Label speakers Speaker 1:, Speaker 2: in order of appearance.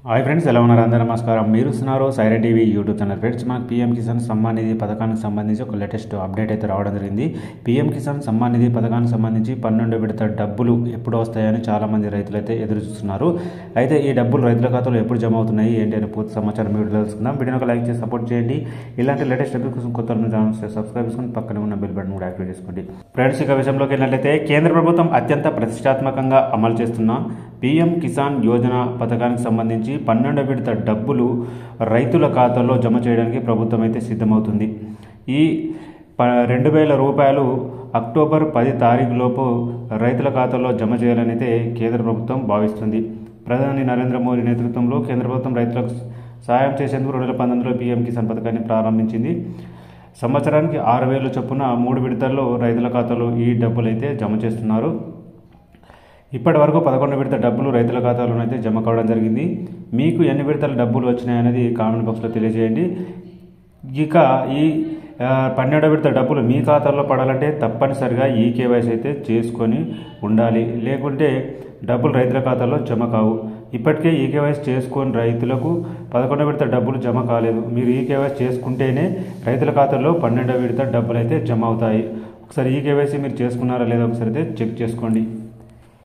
Speaker 1: hi friends ఎలా ఉన్నారు అందరూ నమస్కారం మీరు ఇస్తున్నారు siren TV YouTube channel friends మనకు పీఎం కిసాన్ సమ్మాన్ నిధి పథకానికి సంబంధించి ఒక లేటెస్ట్ అప్డేట్ అయితే రావడం జరిగింది పీఎం కిసాన్ సమ్మాన్ నిధి పథకానికి సంబంధించి పన్నెండు విడత డబ్బులు ఎప్పుడు వస్తాయని చాలామంది రైతులు అయితే ఎదురు చూస్తున్నారు అయితే ఈ డబ్బులు రైతుల ఖాతాలో ఎప్పుడు జమ అవుతున్నాయి ఏంటి అని పూర్తి సమాచారం మీరు తెలుసుకుందాం వీడియోని ఒక లైక్ చేసి సపోర్ట్ చేయండి ఇలాంటి లేటెస్ట్ అప్డేట్ కోసం కొత్త ఛానల్ సబ్స్క్రైబ్ చేసుకుని పక్కన ఉన్న బెల్ బటన్ కూడా యాక్టివేట్ చేసుకోండి ఫ్రెండ్స్ ఇక విషయంలోకి వెళ్ళినట్లయితే కేంద్ర ప్రభుత్వం అత్యంత ప్రతిష్టాత్మకంగా అమలు చేస్తున్న పీఎం కిసాన్ యోజన పథకానికి సంబంధించి పన్నెండు విడత డబ్బులు రైతుల ఖాతాలో జమ చేయడానికి ప్రభుత్వం అయితే సిద్ధమవుతుంది ఈ ప రెండు వేల రూపాయలు అక్టోబర్ పది తారీఖులోపు రైతుల ఖాతాలో జమ చేయాలని అయితే కేంద్ర ప్రభుత్వం భావిస్తుంది ప్రధాని నరేంద్ర మోదీ నేతృత్వంలో కేంద్ర ప్రభుత్వం రైతులకు సాయం చేసేందుకు రెండు వేల పంతొమ్మిదిలో పీఎం కిసాన్ పథకాన్ని ప్రారంభించింది సంవత్సరానికి ఆరు వేలు చొప్పున మూడు విడతల్లో రైతుల ఖాతాలో ఈ డబ్బులు అయితే జమ చేస్తున్నారు ఇప్పటి వరకు పదకొండు విడత డబ్బులు రైతుల ఖాతాలోనైతే జమ కావడం జరిగింది మీకు ఎన్ని విడతల డబ్బులు వచ్చినాయనేది కామెంట్ బాక్స్లో తెలియజేయండి ఇక ఈ ఆ, పన్నెండో విడత డబ్బులు మీ ఖాతాలో పడాలంటే తప్పనిసరిగా ఈ కేవైసీ అయితే చేసుకొని ఉండాలి లేకుంటే డబ్బులు రైతుల ఖాతాలో జమ కావు ఇప్పటికే ఈ కేవైసీ చేసుకొని రైతులకు పదకొండో విడత డబ్బులు జమ కాలేదు మీరు ఈ కేవైసీ చేసుకుంటేనే రైతుల ఖాతాలో పన్నెండో విడత డబ్బులు అయితే జమ అవుతాయి ఒకసారి ఈ కేవైసీ మీరు చేసుకున్నారా లేదా ఒకసారి అయితే చెక్ చేసుకోండి